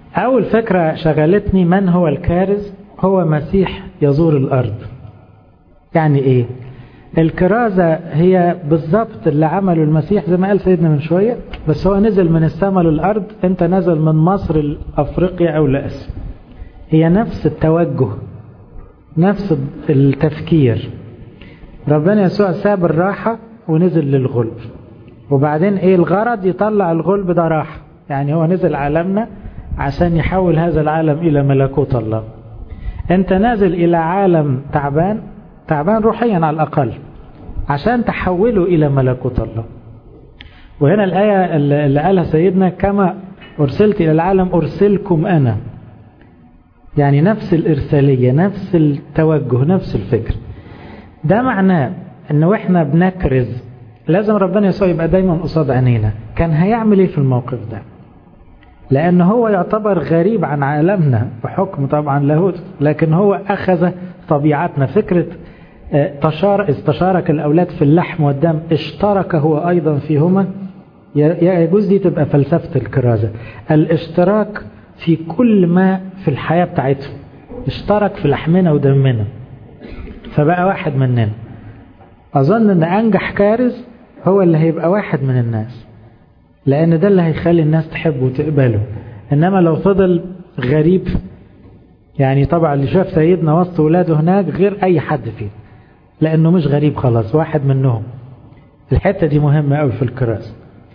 أول فكرة شغلتني من هو الكارز هو مسيح يزور الأرض يعني إيه الكرازة هي بالضبط اللي عمله المسيح زي ما قال سيدنا من شوية بس هو نزل من السماء للأرض انت نزل من مصر لأفريقيا أو لأسيا هي نفس التوجه نفس التفكير ربنا يسوع ساب الراحة ونزل للغلب وبعدين ايه الغرض يطلع الغلب ده راحة يعني هو نزل عالمنا عشان يحول هذا العالم إلى ملكوت الله انت نازل إلى عالم تعبان تعبان روحيا على الأقل عشان تحوله إلى ملكوت الله وهنا الآية اللي قالها سيدنا كما أرسلت إلى العالم أرسلكم أنا يعني نفس الإرسالية نفس التوجه نفس الفكر ده معناه أنه وإحنا بنكرز لازم ربنا يسوع يبقى دايما قصاد عينينا كان هيعمل إيه في الموقف ده لأن هو يعتبر غريب عن عالمنا بحكم طبعا لاهوت لكن هو أخذ طبيعتنا فكرة تشار استشارك الأولاد في اللحم والدم اشترك هو أيضا فيهما يجوز دي تبقى فلسفة الكرازة الاشتراك في كل ما في الحياة بتاعتهم اشترك في لحمنا ودمنا فبقى واحد مننا أظن أن أنجح كارز هو اللي هيبقى واحد من الناس لأن ده اللي هيخلي الناس تحبه وتقبله إنما لو فضل غريب يعني طبعا اللي شاف سيدنا وسط ولاده هناك غير أي حد فيه لأنه مش غريب خلاص واحد منهم الحتة دي مهمة قوي في الكرازة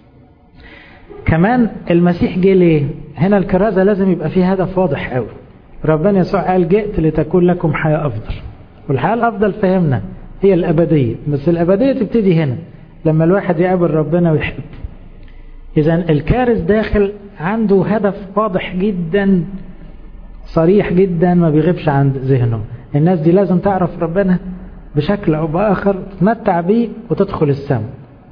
كمان المسيح جه ليه هنا الكرازة لازم يبقى فيه هدف واضح قوي ربنا يسوع قال جئت لتكون لكم حياة أفضل والحياة الأفضل فهمنا هي الأبدية بس الأبدية تبتدي هنا لما الواحد يقابل ربنا ويحب إذا الكارز داخل عنده هدف واضح جدا صريح جدا ما بيغيبش عن ذهنه الناس دي لازم تعرف ربنا بشكل أو بآخر تتمتع بيه وتدخل السماء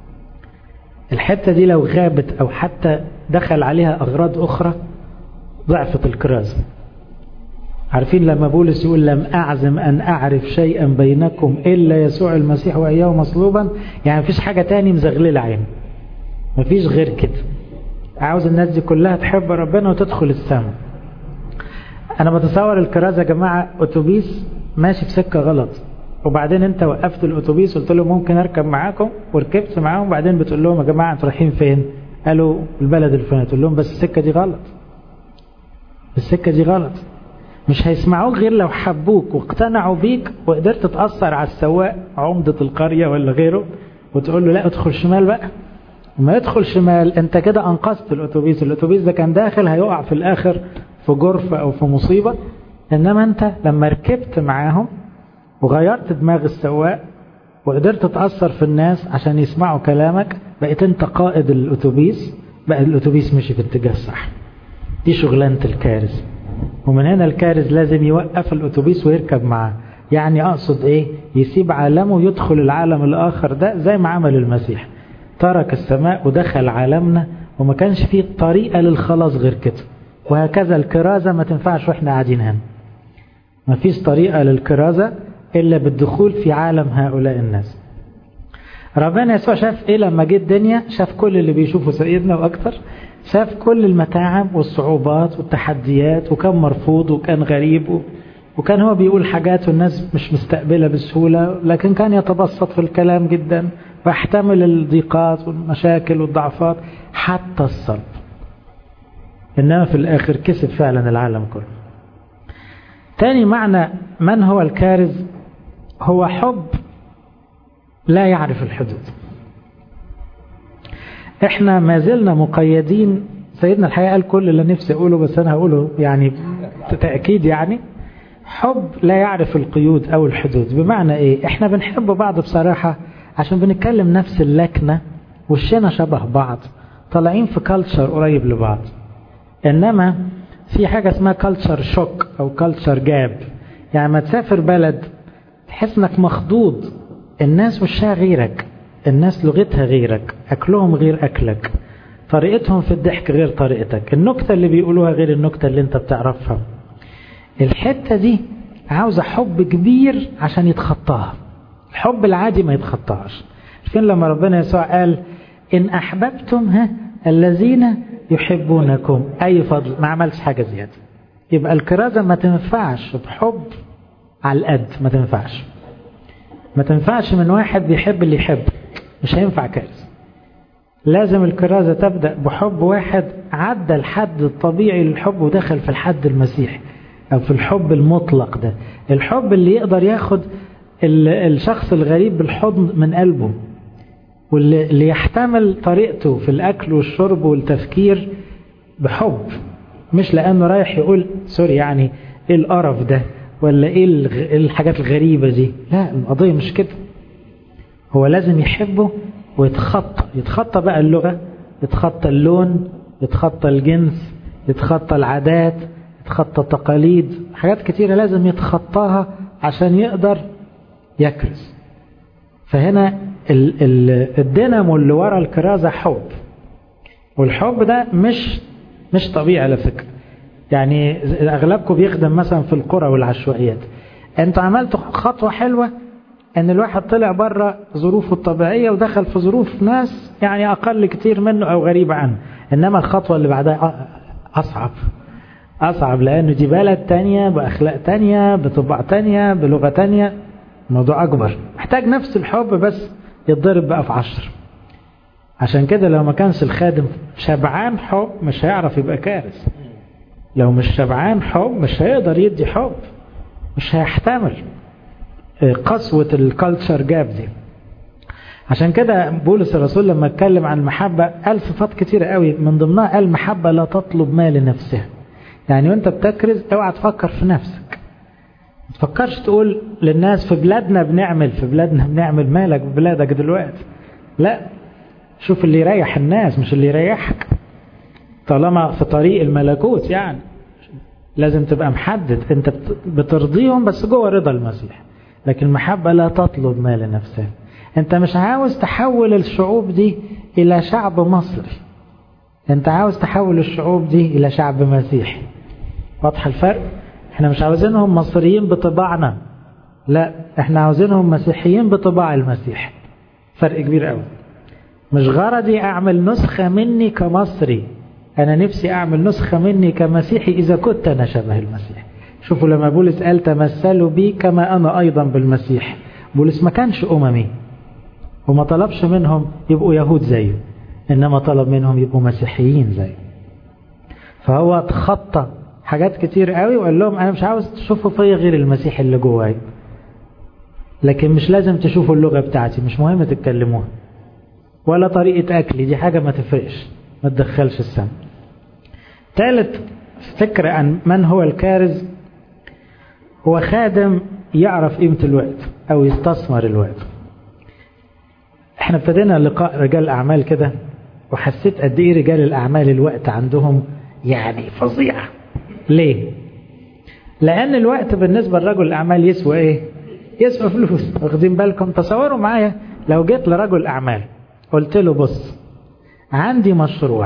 الحتة دي لو غابت أو حتى دخل عليها أغراض أخرى ضعفت الكرازة عارفين لما بولس يقول لم أعزم أن أعرف شيئا بينكم إلا يسوع المسيح وإياه مصلوبا يعني مفيش حاجة تاني مزغللة عين مفيش غير كده عاوز الناس دي كلها تحب ربنا وتدخل السماء أنا بتصور الكرازة يا جماعة أتوبيس ماشي في سكة غلط وبعدين انت وقفت الاتوبيس قلت له ممكن اركب معاكم وركبت معاهم وبعدين بتقول لهم يا جماعه انتوا رايحين فين قالوا البلد الفلاني تقول لهم بس السكه دي غلط السكه دي غلط مش هيسمعوك غير لو حبوك واقتنعوا بيك وقدرت تاثر على السواق عمده القريه ولا غيره وتقول له لا ادخل شمال بقى ما يدخل شمال انت كده انقذت الاتوبيس الاتوبيس ده كان داخل هيقع في الاخر في جرف او في مصيبه انما انت لما ركبت معاهم وغيرت دماغ السواق وقدرت تأثر في الناس عشان يسمعوا كلامك بقيت انت قائد الاتوبيس بقى الاتوبيس مشي في اتجاه صح دي شغلانة الكارز ومن هنا الكارز لازم يوقف الاتوبيس ويركب معاه يعني اقصد ايه يسيب عالمه يدخل العالم الاخر ده زي ما عمل المسيح ترك السماء ودخل عالمنا وما كانش فيه طريقة للخلاص غير كده وهكذا الكرازة ما تنفعش واحنا قاعدين هنا ما فيش طريقة للكرازة إلا بالدخول في عالم هؤلاء الناس ربنا يسوع شاف إيه لما جه الدنيا شاف كل اللي بيشوفه سيدنا وأكثر شاف كل المتاعب والصعوبات والتحديات وكان مرفوض وكان غريب وكان هو بيقول حاجات والناس مش مستقبلة بسهولة لكن كان يتبسط في الكلام جدا ويحتمل الضيقات والمشاكل والضعفات حتى الصلب إنما في الآخر كسب فعلا العالم كله تاني معنى من هو الكارز هو حب لا يعرف الحدود احنا ما زلنا مقيدين سيدنا الحقيقة قال كل اللي نفسي اقوله بس انا هقوله يعني تأكيد يعني حب لا يعرف القيود او الحدود بمعنى ايه احنا بنحب بعض بصراحة عشان بنتكلم نفس اللكنة وشنا شبه بعض طالعين في كالتشر قريب لبعض انما في حاجة اسمها كالتشر شوك او كالتشر جاب يعني ما تسافر بلد تحس انك مخضوض الناس وشها غيرك الناس لغتها غيرك اكلهم غير اكلك طريقتهم في الضحك غير طريقتك النكتة اللي بيقولوها غير النكتة اللي انت بتعرفها الحتة دي عاوزة حب كبير عشان يتخطاها الحب العادي ما يتخطاهاش فين لما ربنا يسوع قال إن أحببتم ها الذين يحبونكم أي فضل ما عملش حاجة زيادة يبقى الكرازة ما تنفعش بحب على القد ما تنفعش ما تنفعش من واحد بيحب اللي يحب مش هينفع كارثة لازم الكرازة تبدأ بحب واحد عدى الحد الطبيعي للحب ودخل في الحد المسيحي أو في الحب المطلق ده الحب اللي يقدر ياخد الشخص الغريب بالحضن من قلبه واللي يحتمل طريقته في الأكل والشرب والتفكير بحب مش لأنه رايح يقول سوري يعني ايه القرف ده ولا ايه الحاجات الغريبة دي لا القضية مش كده هو لازم يحبه ويتخطى يتخطى بقى اللغة يتخطى اللون يتخطى الجنس يتخطى العادات يتخطى التقاليد حاجات كتيرة لازم يتخطاها عشان يقدر يكرز فهنا الدينامو اللي ورا الكرازة حب والحب ده مش مش طبيعي على فكرة يعني أغلبكم بيخدم مثلا في القرى والعشوائيات أنتوا عملتوا خطوة حلوة أن الواحد طلع بره ظروفه الطبيعية ودخل في ظروف ناس يعني أقل كتير منه أو غريبة عنه إنما الخطوة اللي بعدها أصعب أصعب لأنه دي بلد تانية بأخلاق تانية بطباع تانية بلغة تانية موضوع أكبر محتاج نفس الحب بس يتضرب بقى في عشر عشان كده لو ما كانش الخادم شبعان حب مش هيعرف يبقى كارث لو مش شبعان حب مش هيقدر يدي حب مش هيحتمل قسوة الكالتشر جاب دي عشان كده بولس الرسول لما اتكلم عن المحبة قال صفات كتيرة قوي من ضمنها قال محبة لا تطلب ما لنفسها يعني وانت بتكرز اوعى تفكر في نفسك ما تفكرش تقول للناس في بلادنا بنعمل في بلادنا بنعمل مالك ببلادك دلوقتي لا شوف اللي يريح الناس مش اللي يريحك طالما في طريق الملكوت يعني لازم تبقى محدد انت بترضيهم بس جوه رضا المسيح لكن المحبة لا تطلب ما لنفسها انت مش عاوز تحول الشعوب دي الى شعب مصري انت عاوز تحول الشعوب دي الى شعب مسيحي واضح الفرق احنا مش عاوزينهم مصريين بطباعنا لا احنا عاوزينهم مسيحيين بطباع المسيح فرق كبير قوي مش غرضي اعمل نسخة مني كمصري انا نفسي اعمل نسخة مني كمسيحي اذا كنت انا شبه المسيح شوفوا لما بولس قال تمثلوا بي كما انا ايضا بالمسيح بولس ما كانش اممي وما طلبش منهم يبقوا يهود زيه انما طلب منهم يبقوا مسيحيين زيه فهو تخطى حاجات كتير قوي وقال لهم انا مش عاوز تشوفوا فيا غير المسيح اللي جواي لكن مش لازم تشوفوا اللغة بتاعتي مش مهم تتكلموها ولا طريقة أكلي دي حاجة ما تفرقش ما تدخلش السم ثالث فكرة عن من هو الكارز هو خادم يعرف قيمة الوقت أو يستثمر الوقت احنا ابتدينا لقاء رجال الأعمال كده وحسيت قد ايه رجال الأعمال الوقت عندهم يعني فظيع ليه لأن الوقت بالنسبة لرجل الأعمال يسوى ايه يسوى فلوس واخدين بالكم تصوروا معايا لو جيت لرجل أعمال قلت له بص عندي مشروع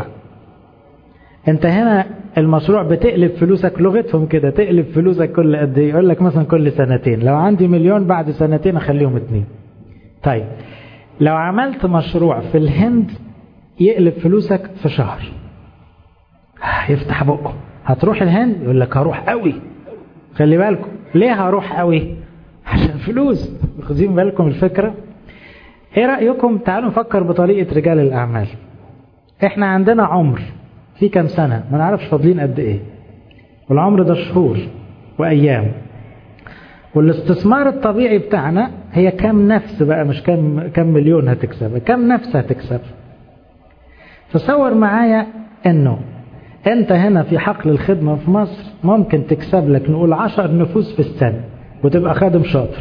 انت هنا المشروع بتقلب فلوسك لغتهم كده تقلب فلوسك كل قد ايه يقول لك مثلا كل سنتين لو عندي مليون بعد سنتين اخليهم اتنين طيب لو عملت مشروع في الهند يقلب فلوسك في شهر يفتح بقه هتروح الهند يقول لك هروح قوي خلي بالكم ليه هروح قوي عشان فلوس واخدين بالكم الفكره ايه رأيكم تعالوا نفكر بطريقة رجال الأعمال احنا عندنا عمر في كام سنة ما نعرفش فاضلين قد ايه والعمر ده شهور وأيام والاستثمار الطبيعي بتاعنا هي كم نفس بقى مش كم, كم مليون هتكسب كم نفس هتكسب تصور معايا انه انت هنا في حقل الخدمة في مصر ممكن تكسب لك نقول عشر نفوس في السنة وتبقى خادم شاطر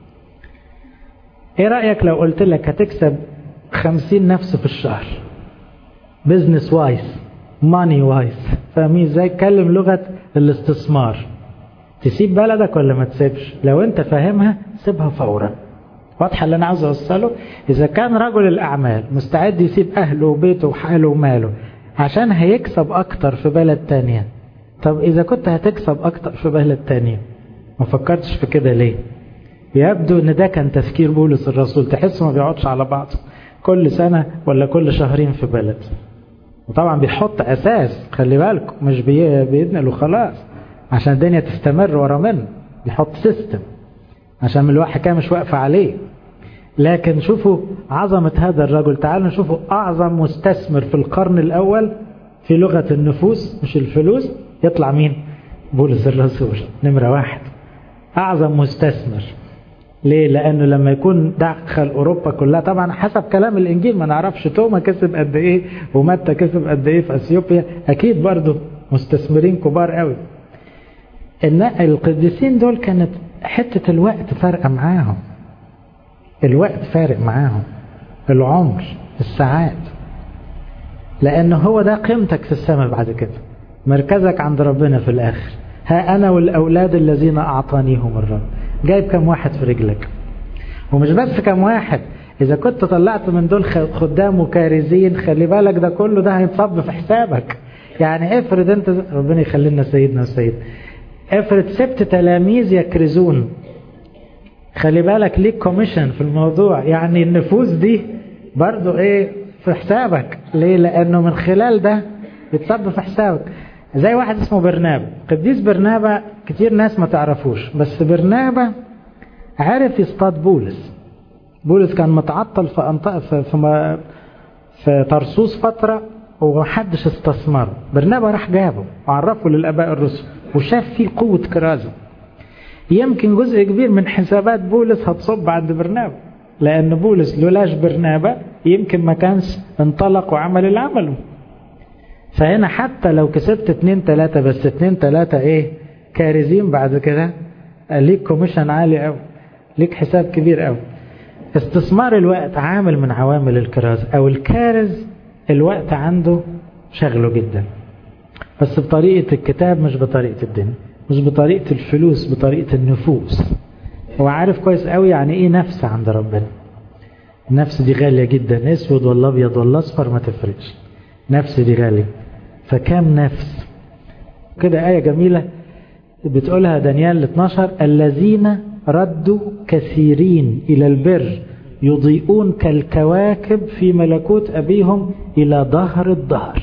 ايه رأيك لو قلت لك هتكسب خمسين نفس في الشهر بزنس وايز ماني وايز فاهمين ازاي اتكلم لغة الاستثمار تسيب بلدك ولا ما تسيبش لو انت فاهمها سيبها فورا واضحة اللي انا عاوز اوصله اذا كان رجل الاعمال مستعد يسيب اهله وبيته وحاله وماله عشان هيكسب اكتر في بلد تانية طب اذا كنت هتكسب اكتر في بلد تانية ما فكرتش في كده ليه يبدو ان ده كان تفكير بولس الرسول تحس ما بيقعدش على بعض كل سنة ولا كل شهرين في بلد وطبعا بيحط أساس خلي بالكم مش بينقل وخلاص عشان الدنيا تستمر ورا منه بيحط سيستم عشان الواحد كان مش واقفة عليه لكن شوفوا عظمة هذا الرجل تعالوا نشوفوا أعظم مستثمر في القرن الأول في لغة النفوس مش الفلوس يطلع مين بولس الرسول نمرة واحد أعظم مستثمر ليه لأنه لما يكون دخل أوروبا كلها طبعا حسب كلام الإنجيل ما نعرفش توما كسب قد إيه ومتى كسب قد إيه في أثيوبيا أكيد برضه مستثمرين كبار قوي إن القديسين دول كانت حتة الوقت فارقة معاهم الوقت فارق معاهم العمر الساعات لأنه هو ده قيمتك في السماء بعد كده مركزك عند ربنا في الآخر ها أنا والأولاد الذين أعطانيهم الرب جايب كم واحد في رجلك ومش بس كم واحد إذا كنت طلعت من دول خدام وكارزين خلي بالك ده كله ده هيتصب في حسابك يعني افرض انت ربنا يخلي لنا سيدنا وسيد افرض سبت تلاميذ يكرزون خلي بالك ليك كوميشن في الموضوع يعني النفوس دي برضو ايه في حسابك ليه لانه من خلال ده بتصب في حسابك زي واحد اسمه برنابا قديس برنابا كتير ناس ما تعرفوش بس برنابا عرف يصطاد بولس بولس كان متعطل في أنطق في, في, في طرسوس فترة ومحدش استثمره برنابا راح جابه وعرفه للآباء الرسل وشاف فيه قوة كرازه يمكن جزء كبير من حسابات بولس هتصب عند برنابا لأن بولس لولاش برنابا يمكن ما كانش انطلق وعمل اللي عمله فهنا حتى لو كسبت اتنين تلاتة بس اتنين تلاتة ايه كارزين بعد كده ليك كوميشن عالي قوي ليك حساب كبير قوي استثمار الوقت عامل من عوامل الكراز او الكارز الوقت عنده شغله جدا بس بطريقة الكتاب مش بطريقة الدنيا مش بطريقة الفلوس بطريقة النفوس هو عارف كويس قوي يعني ايه نفس عند ربنا النفس دي غالية جدا اسود ولا ابيض ولا اصفر ما تفرقش نفس دي غالية فكم نفس كده آية جميلة بتقولها دانيال 12 الذين ردوا كثيرين إلى البر يضيئون كالكواكب في ملكوت أبيهم إلى ظهر الظهر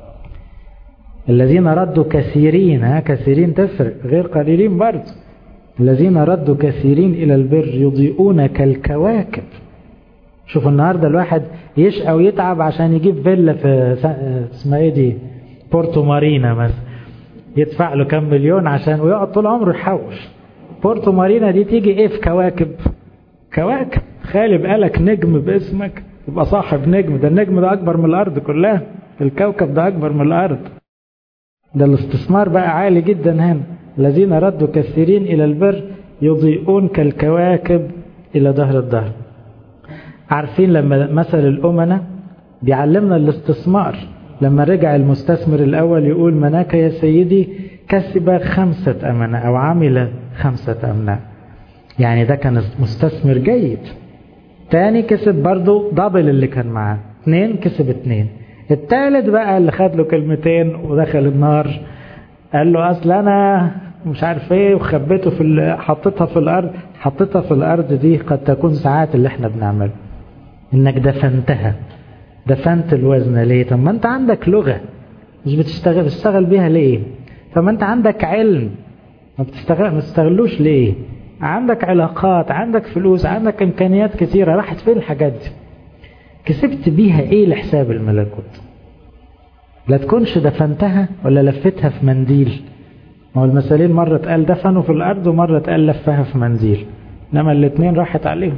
الذين ردوا كثيرين ها كثيرين تفرق غير قليلين برضه الذين ردوا كثيرين إلى البر يضيئون كالكواكب شوفوا النهاردة الواحد يشقى ويتعب عشان يجيب فيلا في اسمها ايه دي بورتو مارينا مثلا يدفع له كام مليون عشان ويقعد طول عمره يحوش بورتو مارينا دي تيجي ايه في كواكب كواكب خالي بقالك نجم باسمك يبقى صاحب نجم ده النجم ده اكبر من الارض كلها الكوكب ده اكبر من الارض ده الاستثمار بقى عالي جدا هنا الذين ردوا كثيرين الى البر يضيئون كالكواكب الى ظهر الظهر عارفين لما مثل الأمنة بيعلمنا الاستثمار لما رجع المستثمر الأول يقول مناك يا سيدي كسب خمسة أمنة أو عمل خمسة أمنة يعني ده كان مستثمر جيد تاني كسب برضو دبل اللي كان معاه اتنين كسب اتنين التالت بقى اللي خد له كلمتين ودخل النار قال له اصل انا مش عارف ايه وخبيته في حطيتها في الارض حطيتها في الارض دي قد تكون ساعات اللي احنا بنعمله انك دفنتها دفنت الوزن ليه طب ما انت عندك لغة مش بتشتغل بتشتغل بيها ليه طب ما انت عندك علم ما بتشتغل ما بتستغلوش ليه عندك علاقات عندك فلوس عندك امكانيات كثيرة راحت فين الحاجات دي كسبت بيها ايه لحساب الملكوت لا تكونش دفنتها ولا لفتها في منديل ما هو المثالين مرة اتقال دفنوا في الأرض ومرة اتقال لفها في منديل إنما الاثنين راحت عليهم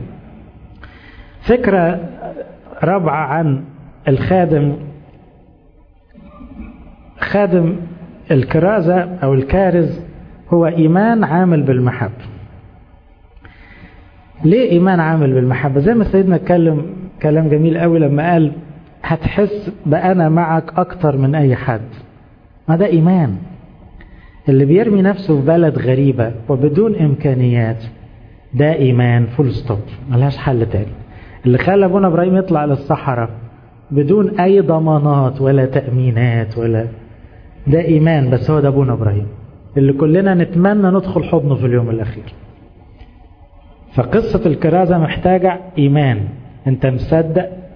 فكرة رابعة عن الخادم خادم الكرازة أو الكارز هو إيمان عامل بالمحبة ليه إيمان عامل بالمحبة زي ما سيدنا اتكلم كلام جميل قوي لما قال هتحس بأنا معك أكتر من أي حد ما ده إيمان اللي بيرمي نفسه في بلد غريبة وبدون إمكانيات ده إيمان فول ستوب ملهاش حل تاني اللي خلى أبونا إبراهيم يطلع للصحراء بدون أي ضمانات ولا تأمينات ولا ده إيمان بس هو ده أبونا إبراهيم اللي كلنا نتمنى ندخل حضنه في اليوم الأخير فقصة الكرازة محتاجة إيمان أنت مصدق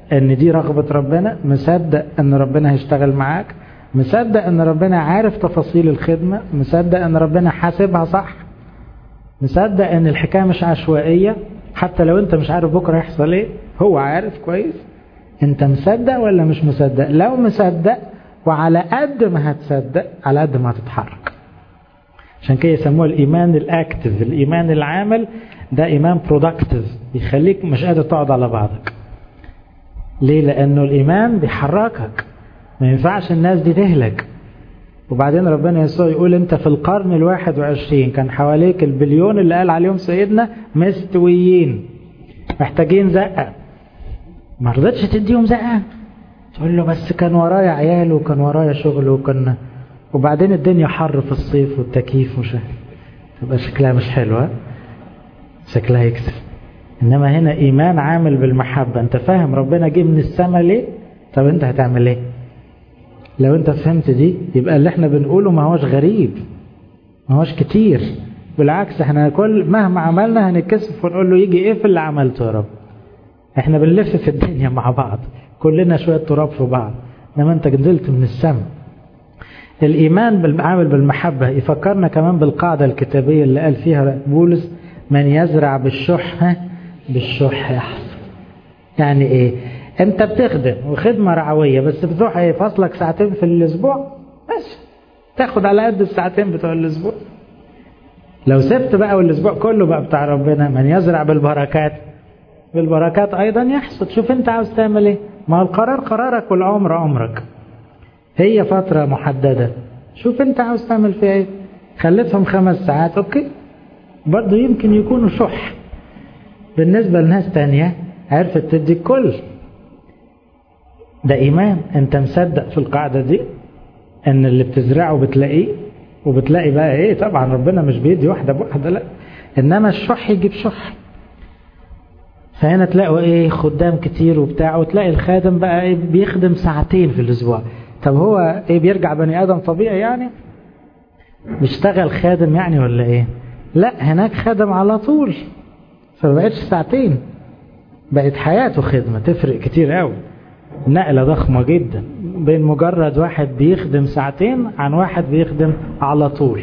ان دي رغبة ربنا مصدق ان ربنا هيشتغل معاك مصدق ان ربنا عارف تفاصيل الخدمة مصدق ان ربنا حاسبها صح مصدق ان الحكاية مش عشوائية حتى لو انت مش عارف بكرة يحصل ايه هو عارف كويس انت مصدق ولا مش مصدق لو مصدق وعلى قد ما هتصدق على قد ما هتتحرك عشان كده يسموه الايمان الاكتف الايمان العامل ده ايمان برودكتيف بيخليك مش قادر تقعد على بعضك ليه لانه الايمان بيحركك ما ينفعش الناس دي تهلك وبعدين ربنا يسوع يقول انت في القرن الواحد وعشرين كان حواليك البليون اللي قال عليهم سيدنا مستويين محتاجين زقة ما رضتش تديهم زقة تقول له بس كان ورايا عيال وكان ورايا شغل وكان وبعدين الدنيا حر في الصيف والتكييف وش تبقى شكلها مش حلوة شكلها يكسف انما هنا ايمان عامل بالمحبة انت فاهم ربنا جه من السماء ليه طب انت هتعمل ايه لو انت فهمت دي يبقى اللي احنا بنقوله ما هوش غريب ما هوش كتير بالعكس احنا كل مهما عملنا هنتكسف ونقول له يجي ايه في اللي عملته يا رب احنا بنلف في الدنيا مع بعض كلنا شوية تراب في بعض انما انت نزلت من السماء الايمان بالعامل بالمحبة يفكرنا كمان بالقاعدة الكتابية اللي قال فيها بولس من يزرع بالشح بالشح يحصد يعني ايه انت بتخدم وخدمة رعوية بس بتروح ايه فاصلك ساعتين في الاسبوع بس تاخد على قد الساعتين بتوع الاسبوع لو سبت بقى والاسبوع كله بقى بتاع ربنا من يزرع بالبركات بالبركات ايضا يحصد شوف انت عاوز تعمل ايه ما القرار قرارك والعمر عمرك هي فترة محددة شوف انت عاوز تعمل فيها ايه خليتهم خمس ساعات اوكي برضه يمكن يكونوا شح بالنسبة لناس تانية عرفت تدي الكل ده إيمان أنت مصدق في القاعدة دي أن اللي بتزرعه بتلاقيه وبتلاقي بقى إيه طبعا ربنا مش بيدي واحدة بواحدة لا إنما الشح يجيب شح فهنا تلاقوا إيه خدام كتير وبتاع وتلاقي الخادم بقى إيه بيخدم ساعتين في الأسبوع طب هو إيه بيرجع بني آدم طبيعي يعني بيشتغل خادم يعني ولا إيه لا هناك خدم على طول فما بقتش ساعتين بقت حياته خدمة تفرق كتير قوي نقلة ضخمة جدا بين مجرد واحد بيخدم ساعتين عن واحد بيخدم على طول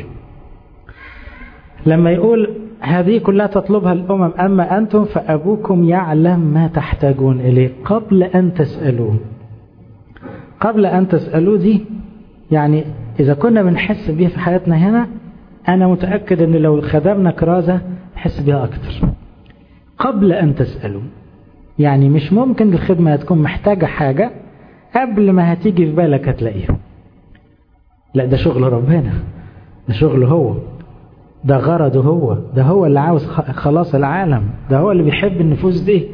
لما يقول هذه كلها تطلبها الأمم أما أنتم فأبوكم يعلم ما تحتاجون إليه قبل أن تسألوه قبل أن تسألوه دي يعني إذا كنا بنحس بيه في حياتنا هنا أنا متأكد أن لو خدمنا كرازة نحس بيها أكتر قبل أن تسألوا يعني مش ممكن الخدمة تكون محتاجة حاجة قبل ما هتيجي في بالك هتلاقيها لا ده شغل ربنا ده شغل هو ده غرضه هو ده هو اللي عاوز خلاص العالم ده هو اللي بيحب النفوس دي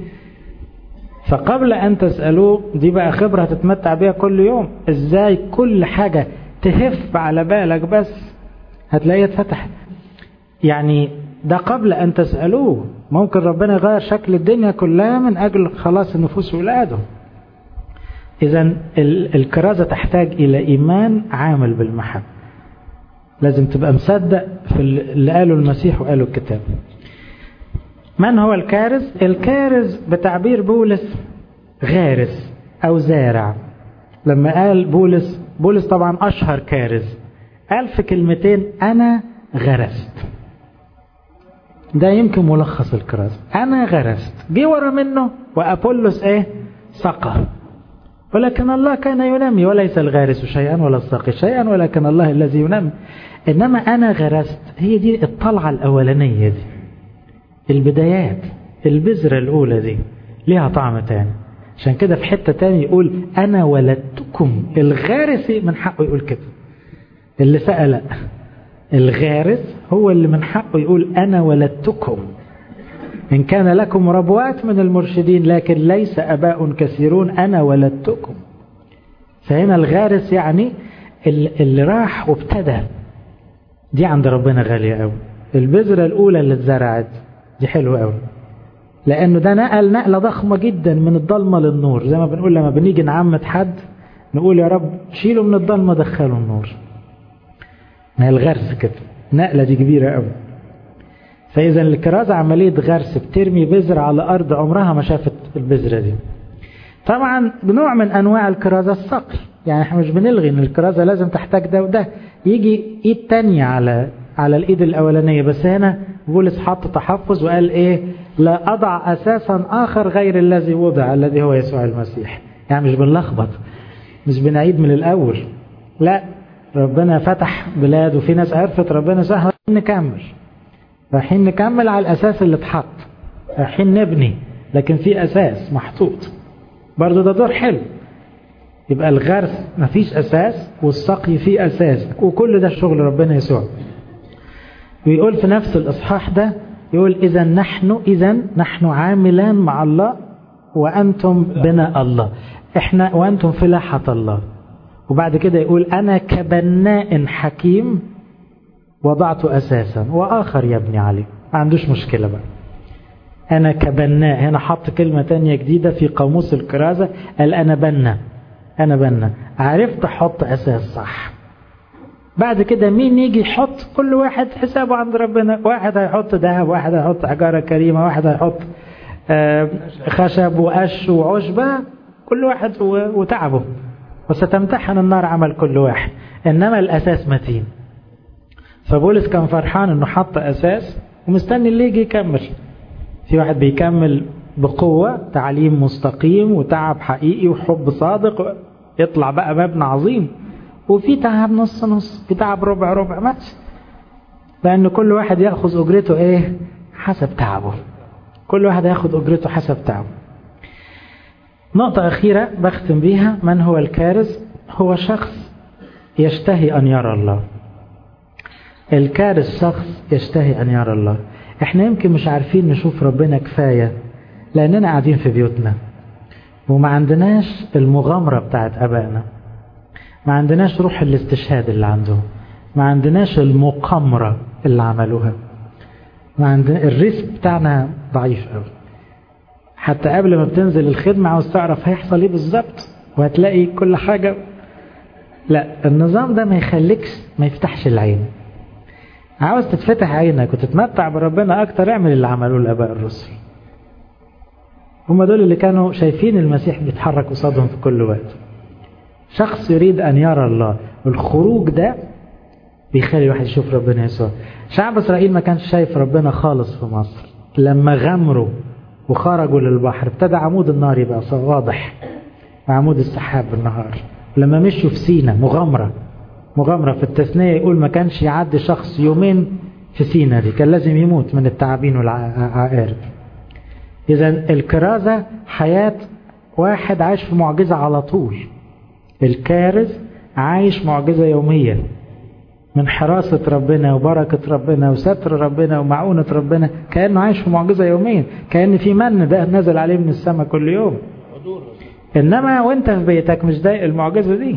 فقبل أن تسألوه دي بقى خبرة هتتمتع بيها كل يوم ازاي كل حاجة تهف على بالك بس هتلاقيها اتفتحت يعني ده قبل أن تسألوه ممكن ربنا يغير شكل الدنيا كلها من أجل خلاص النفوس ولاده إذا الكرازة تحتاج إلى إيمان عامل بالمحبة لازم تبقى مصدق في اللي قاله المسيح وقاله الكتاب من هو الكارز الكارز بتعبير بولس غارس أو زارع لما قال بولس بولس طبعا أشهر كارز قال في كلمتين أنا غرست ده يمكن ملخص الكرازة أنا غرست جه ورا منه وأبولس إيه سقى ولكن الله كان ينمي وليس الغارس شيئا ولا الساقي شيئا ولكن الله الذي ينمي إنما أنا غرست هي دي الطلعة الأولانية دي البدايات البذرة الأولى دي ليها طعم تاني عشان كده في حتة تاني يقول أنا ولدتكم الغارس من حقه يقول كده اللي سأل الغارس هو اللي من حقه يقول أنا ولدتكم إن كان لكم ربوات من المرشدين لكن ليس أباء كثيرون أنا ولدتكم فهنا الغارس يعني اللي راح وابتدى دي عند ربنا غالية قوي البذرة الأولى اللي اتزرعت دي حلوة قوي لأنه ده نقل نقلة ضخمة جدا من الضلمة للنور زي ما بنقول لما بنيجي نعمد حد نقول يا رب شيله من الضلمة دخله النور ما هي الغرس كده نقلة دي كبيرة قوي فإذا الكرازة عملية غرس بترمي بذرة على أرض عمرها ما شافت البذرة دي طبعا بنوع من انواع الكرازة الصقر يعني احنا مش بنلغي ان الكرازة لازم تحتاج ده وده يجي ايد تانية على على الايد الاولانية بس هنا بولس حط تحفظ وقال ايه لا اضع اساسا اخر غير الذي وضع الذي هو يسوع المسيح يعني مش بنلخبط مش بنعيد من الاول لا ربنا فتح بلاد وفي ناس عرفت ربنا سهل نكمل رايحين نكمل على الاساس اللي اتحط رايحين نبني لكن في اساس محطوط برضه ده دور حلو يبقى الغرس مفيش اساس والسقي فيه اساس وكل ده شغل ربنا يسوع ويقول في نفس الاصحاح ده يقول اذا نحن اذا نحن عاملان مع الله وانتم بناء الله احنا وانتم فلاحة الله وبعد كده يقول انا كبناء حكيم وضعت اساسا واخر يبني عليه ما عندوش مشكلة بقى انا كبناء هنا حط كلمة تانية جديدة في قاموس الكرازة قال انا بنا انا بنا عرفت احط اساس صح بعد كده مين يجي يحط كل واحد حسابه عند ربنا واحد هيحط ذهب واحد هيحط حجارة كريمة واحد هيحط خشب وقش وعشبة كل واحد وتعبه وستمتحن النار عمل كل واحد انما الاساس متين فبولس كان فرحان انه حط اساس ومستني اللي يجي يكمل في واحد بيكمل بقوة تعليم مستقيم وتعب حقيقي وحب صادق يطلع بقى مبنى عظيم وفي تعب نص نص في تعب ربع ربع مات لأن كل واحد يأخذ أجرته إيه حسب تعبه كل واحد يأخذ أجرته حسب تعبه نقطة أخيرة بختم بيها من هو الكارز هو شخص يشتهي أن يرى الله الكارز شخص يشتهي أن يرى الله احنا يمكن مش عارفين نشوف ربنا كفاية لأننا قاعدين في بيوتنا وما عندناش المغامرة بتاعت أبائنا ما عندناش روح الاستشهاد اللي عندهم ما عندناش المقامرة اللي عملوها ما عندنا الريسك بتاعنا ضعيف قوي حتى قبل ما بتنزل الخدمة عاوز تعرف هيحصل ايه بالظبط وهتلاقي كل حاجة لا النظام ده ما يخليكش ما يفتحش العين عاوز تتفتح عينك وتتمتع بربنا اكتر اعمل اللي عملوه الاباء الرسل هم دول اللي كانوا شايفين المسيح بيتحرك قصادهم في كل وقت شخص يريد أن يرى الله والخروج ده بيخلي الواحد يشوف ربنا يسوع شعب إسرائيل ما كانش شايف ربنا خالص في مصر لما غمروا وخرجوا للبحر ابتدى عمود النار يبقى واضح عمود السحاب بالنهار لما مشوا في سينا مغامرة مغامرة في التثنية يقول ما كانش يعدي شخص يومين في سينا دي كان لازم يموت من التعابين والعقارب إذا الكرازة حياة واحد عايش في معجزة على طول الكارز عايش معجزة يومية من حراسة ربنا وبركة ربنا وستر ربنا ومعونة ربنا كأنه عايش في معجزة يوميا كأن في من ده نزل عليه من السماء كل يوم إنما وانت في بيتك مش ضايق المعجزة دي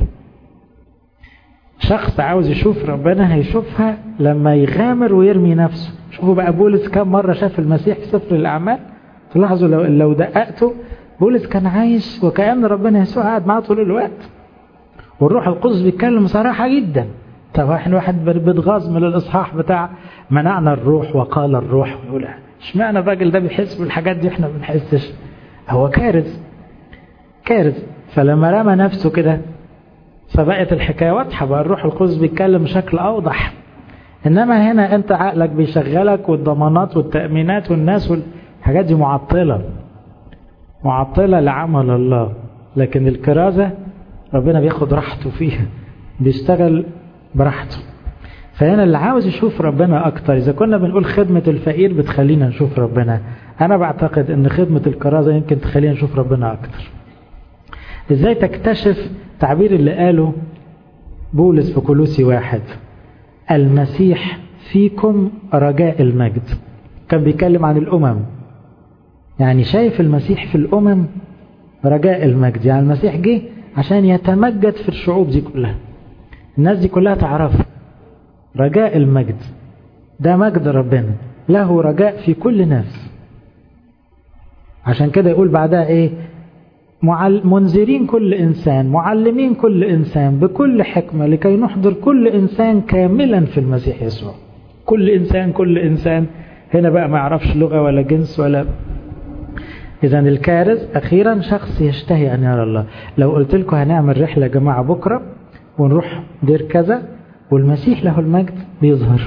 شخص عاوز يشوف ربنا هيشوفها لما يغامر ويرمي نفسه شوفوا بقى بولس كم مرة شاف المسيح في سفر الأعمال تلاحظوا لو, لو دققتوا بولس كان عايش وكأن ربنا يسوع قاعد معاه طول الوقت والروح القدس بيتكلم صراحة جدا طب احنا واحد بيتغاظ من الاصحاح بتاع منعنا الروح وقال الروح ويقول اشمعنى الراجل ده بيحس بالحاجات دي احنا ما بنحسش هو كارث كارث فلما رمى نفسه كده فبقت الحكايه واضحه بقى الروح القدس بيتكلم بشكل اوضح انما هنا انت عقلك بيشغلك والضمانات والتامينات والناس والحاجات دي معطله معطله لعمل الله لكن الكرازه ربنا بياخد راحته فيها بيشتغل براحته فهنا اللي عاوز يشوف ربنا أكتر إذا كنا بنقول خدمة الفقير بتخلينا نشوف ربنا أنا بعتقد أن خدمة الكرازة يمكن تخلينا نشوف ربنا أكتر إزاي تكتشف تعبير اللي قاله بولس في كولوسي واحد المسيح فيكم رجاء المجد كان بيتكلم عن الأمم يعني شايف المسيح في الأمم رجاء المجد يعني المسيح جه عشان يتمجد في الشعوب دي كلها الناس دي كلها تعرفه رجاء المجد ده مجد ربنا له رجاء في كل نفس عشان كده يقول بعدها ايه منذرين كل إنسان معلمين كل إنسان بكل حكمة لكي نحضر كل إنسان كاملا في المسيح يسوع كل إنسان كل إنسان هنا بقى ما يعرفش لغة ولا جنس ولا إذا الكارث أخيرا شخص يشتهي أن يرى الله لو قلت لكم هنعمل رحلة يا جماعة بكرة ونروح دير كذا والمسيح له المجد بيظهر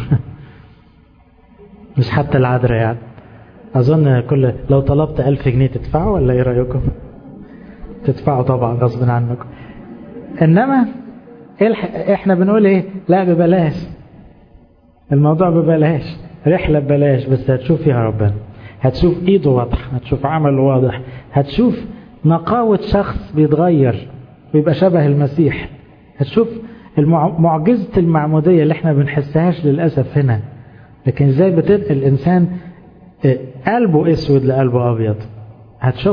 مش حتى العذراء يعني أظن كل لو طلبت ألف جنيه تدفعوا ولا إيه رأيكم تدفعوا طبعا غصب عنكم إنما إحنا بنقول إيه لا ببلاش الموضوع ببلاش رحلة ببلاش بس هتشوف فيها ربنا هتشوف ايده واضحة هتشوف عمله واضح هتشوف نقاوة شخص بيتغير ويبقى شبه المسيح هتشوف معجزة المعمودية اللي احنا بنحسهاش للأسف هنا لكن ازاي بتنقل الإنسان قلبه اسود لقلبه أبيض هتشوف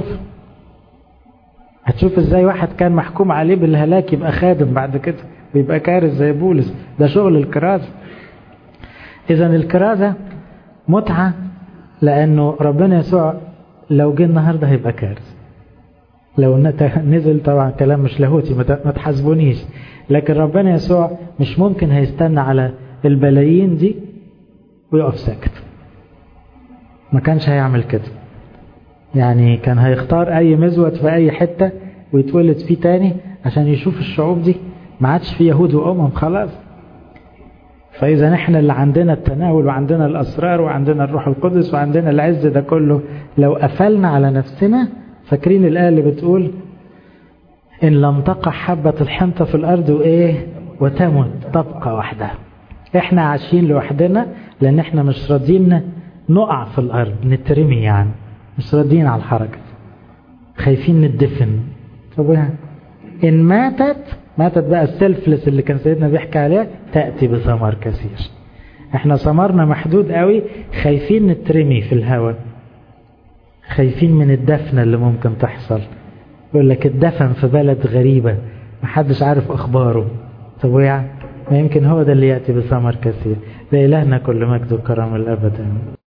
هتشوف ازاي واحد كان محكوم عليه بالهلاك يبقى خادم بعد كده ويبقى كارث زي بولس ده شغل الكرازة إذا الكرازة متعة لأنه ربنا يسوع لو جه النهاردة هيبقى كارث لو نزل طبعا كلام مش لاهوتي ما تحاسبونيش لكن ربنا يسوع مش ممكن هيستنى على البلايين دي ويقف ساكت ما كانش هيعمل كده يعني كان هيختار أي مزود في أي حتة ويتولد فيه تاني عشان يشوف الشعوب دي ما عادش في يهود وأمم خلاص فإذا نحن اللي عندنا التناول وعندنا الأسرار وعندنا الروح القدس وعندنا العز ده كله لو قفلنا على نفسنا فاكرين الآية اللي بتقول إن لم تقع حبة الحنطة في الأرض وإيه وتمت تبقى وحدها إحنا عايشين لوحدنا لأن إحنا مش راضيين نقع في الأرض نترمي يعني مش راضيين على الحركة خايفين ندفن طب إن ماتت ماتت بقى السلفلس اللي كان سيدنا بيحكي عليها تأتي بثمر كثير احنا ثمرنا محدود قوي خايفين نترمي في الهواء خايفين من الدفنة اللي ممكن تحصل يقول لك الدفن في بلد غريبة محدش عارف أخباره طب يعني ما يمكن هو ده اللي يأتي بثمر كثير لإلهنا كل مجد وكرم الأبد